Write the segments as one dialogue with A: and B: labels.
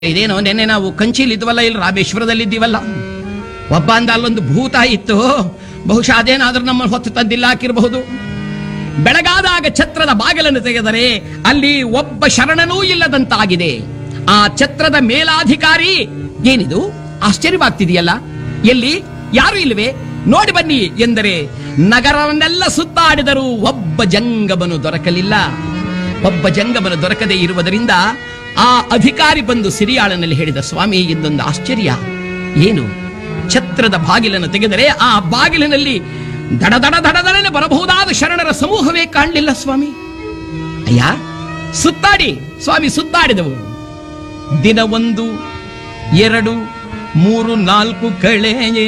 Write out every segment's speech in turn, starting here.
A: ಇದೇನೋ ನೆನ್ನೆ ನಾವು ಕಂಚಿಲಿ ಇದ್ವಲ್ಲ ಇಲ್ಲಿ ರಾಮೇಶ್ವರದಲ್ಲಿ ಇದ್ದೀವಲ್ಲ ಒಬ್ಬ ಅಂದ ಅಲ್ಲೊಂದು ಭೂತ ಇತ್ತು ಬಹುಶಃ ಅದೇನಾದ್ರೂ ನಮ್ಮ ಹೊತ್ತು ತಂದಿಲ್ಲ ಹಾಕಿರಬಹುದು ಬೆಳಗಾದಾಗ ಛತ್ರದ ಬಾಗಿಲನ್ನು ತೆಗೆದರೆ ಅಲ್ಲಿ ಒಬ್ಬ ಶರಣನೂ ಇಲ್ಲದಂತಾಗಿದೆ ಆ ಛತ್ರದ ಮೇಲಾಧಿಕಾರಿ ಏನಿದು ಆಶ್ಚರ್ಯವಾಗ್ತಿದೆಯಲ್ಲ ಎಲ್ಲಿ ಯಾರು ಇಲ್ವೇ ನೋಡಿ ಬನ್ನಿ ಎಂದರೆ ನಗರವನ್ನೆಲ್ಲ ಸುತ್ತಾಡಿದರೂ ಒಬ್ಬ ಜಂಗಮನು ದೊರಕಲಿಲ್ಲ ಒಬ್ಬ ಜಂಗಮನು ದೊರಕದೇ ಇರುವುದರಿಂದ ಆ ಅಧಿಕಾರಿ ಬಂದು ಸಿರಿಯಾಳನಲ್ಲಿ ಹೇಳಿದ ಸ್ವಾಮಿ ಇದೊಂದು ಆಶ್ಚರ್ಯ ಏನು ಛತ್ರದ ಬಾಗಿಲನ್ನು ತೆಗೆದರೆ ಆ ಬಾಗಿಲಿನಲ್ಲಿ ದಡ ದಡ ದಡ ದಡನೆ ಬರಬಹುದಾದ ಶರಣರ ಸಮೂಹವೇ ಕಾಣಲಿಲ್ಲ ಸ್ವಾಮಿ ಅಯ್ಯ ಸುತ್ತಾಡಿ ಸ್ವಾಮಿ ಸುತ್ತಾಡಿದವು ದಿನ ಒಂದು ಎರಡು ಮೂರು ನಾಲ್ಕು ಕಳೆಯೇ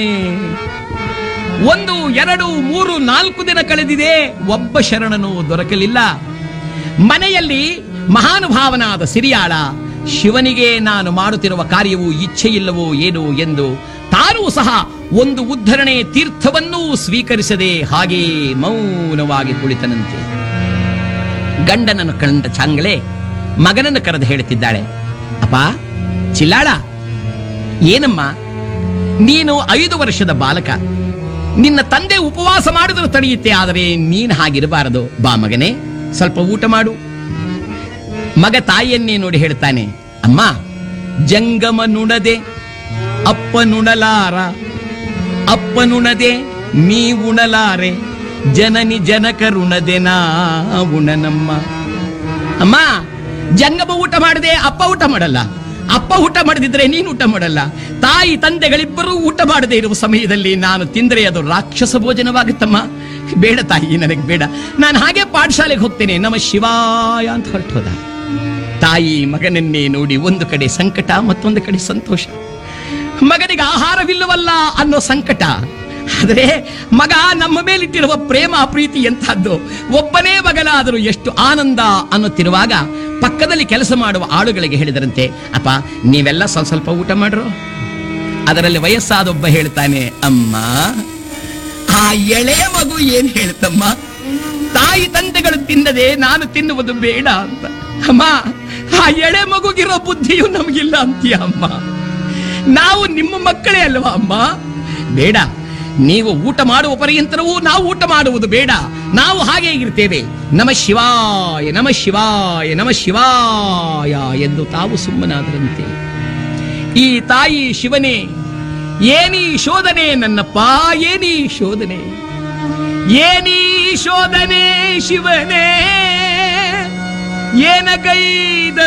A: ಒಂದು ಎರಡು ಮೂರು ನಾಲ್ಕು ದಿನ ಕಳೆದಿದೆ ಒಬ್ಬ ಶರಣನು ದೊರಕಲಿಲ್ಲ ಮನೆಯಲ್ಲಿ ಮಹಾನುಭಾವನಾದ ಸಿರಿಯಾಳ ಶಿವನಿಗೆ ನಾನು ಮಾಡುತ್ತಿರುವ ಕಾರ್ಯವು ಇಚ್ಛೆಯಿಲ್ಲವೋ ಏನು ಎಂದು ತಾನೂ ಸಹ ಒಂದು ಉದ್ಧರಣೆ ತೀರ್ಥವನ್ನೂ ಸ್ವೀಕರಿಸದೆ ಹಾಗೇ ಮೌನವಾಗಿ ಕುಳಿತನಂತೆ ಗಂಡನನ್ನು ಕಂಡ ಚಾಂಗಳೆ ಮಗನನ್ನು ಕರೆದು ಹೇಳುತ್ತಿದ್ದಾಳೆ ಅಪ್ಪ ಚಿಲ್ಲಾಳ ಏನಮ್ಮ ನೀನು ಐದು ವರ್ಷದ ಬಾಲಕ ನಿನ್ನ ತಂದೆ ಉಪವಾಸ ಮಾಡಿದರೂ ತಡೆಯುತ್ತೆ ಆದರೆ ನೀನು ಹಾಗಿರಬಾರದು ಬಾ ಮಗನೇ ಸ್ವಲ್ಪ ಊಟ ಮಾಡು ಮಗ ತಾಯಿಯನ್ನೇ ನೋಡಿ ಹೇಳ್ತಾನೆ ಅಮ್ಮ ಜಂಗಮ ನುಣದೆ ಅಪ್ಪ ನುಣಲಾರ ಅಪ್ಪ ನುಣದೆ ನೀ ಉಣಲಾರೆ ಜನನಿ ಜನಕರುಣದೆ ನಾ ಉಣನಮ್ಮ ಅಮ್ಮ ಜಂಗಮ ಊಟ ಮಾಡದೆ ಅಪ್ಪ ಊಟ ಮಾಡಲ್ಲ ಅಪ್ಪ ಊಟ ಮಾಡದಿದ್ರೆ ನೀನು ಊಟ ಮಾಡಲ್ಲ ತಾಯಿ ತಂದೆಗಳಿಬ್ಬರೂ ಊಟ ಮಾಡದೇ ಇರುವ ಸಮಯದಲ್ಲಿ ನಾನು ತಿಂದರೆ ಅದು ರಾಕ್ಷಸ ಭೋಜನವಾಗುತ್ತಮ್ಮ ಬೇಡ ತಾಯಿ ನನಗೆ ಬೇಡ ನಾನು ಹಾಗೆ ಪಾಠಶಾಲೆಗೆ ಹೋಗ್ತೇನೆ ನಮ ಶಿವಾಯ ಅಂತ ಹೊರಟೋದ ತಾಯಿ ಮಗನನ್ನೇ ನೋಡಿ ಒಂದು ಕಡೆ ಸಂಕಟ ಮತ್ತೊಂದು ಕಡೆ ಸಂತೋಷ ಮಗನಿಗೆ ಆಹಾರವಿಲ್ಲವಲ್ಲ ಅನ್ನೋ ಸಂಕಟ ಆದರೆ ಮಗ ನಮ್ಮ ಮೇಲಿಟ್ಟಿರುವ ಪ್ರೇಮ ಪ್ರೀತಿ ಎಂತಹದ್ದು ಒಬ್ಬನೇ ಮಗನಾದರೂ ಎಷ್ಟು ಆನಂದ ಅನ್ನುತ್ತಿರುವಾಗ ಪಕ್ಕದಲ್ಲಿ ಕೆಲಸ ಮಾಡುವ ಆಳುಗಳಿಗೆ ಹೇಳಿದರಂತೆ ಅಪ್ಪ ನೀವೆಲ್ಲ ಸ್ವಲ್ಪ ಸ್ವಲ್ಪ ಊಟ ಮಾಡ್ರು ಅದರಲ್ಲಿ ವಯಸ್ಸಾದೊಬ್ಬ ಹೇಳ್ತಾನೆ ಅಮ್ಮ ಆ ಎಳೆಯ ಮಗು ಏನ್ ಹೇಳ್ತಮ್ಮ ತಾಯಿ ತಂದೆಗಳು ತಿನ್ನದೆ ನಾನು ತಿನ್ನುವುದು ಬೇಡ ಅಂತ ಅಮ್ಮ ಆ ಎಳೆ ಮಗುಗಿರೋ ಬುದ್ಧಿಯು ನಮಗಿಲ್ಲ ಅಂತೀಯ ಅಮ್ಮ ನಾವು ನಿಮ್ಮ ಮಕ್ಕಳೇ ಅಲ್ವಾ ಅಮ್ಮ ಬೇಡ ನೀವು ಊಟ ಮಾಡುವ ಪರ್ಯಂತರವೂ ನಾವು ಊಟ ಮಾಡುವುದು ಬೇಡ ನಾವು ಹಾಗೆ ಇರ್ತೇವೆ ನಮ ಶಿವಾಯ ನಮ ಶಿವಾಯ ನಮ ಶಿವಾಯ ಎಂದು ತಾವು ಸುಮ್ಮನಾದರಂತೆ ಈ ತಾಯಿ ಶಿವನೇ ಏನೀ ಶೋಧನೆ ನನ್ನಪ್ಪ ಏನೀ ಶೋಧನೆ ಏನೀ ಶೋಧನೆ ಶಿವನೇ ಏನ ಕೈದ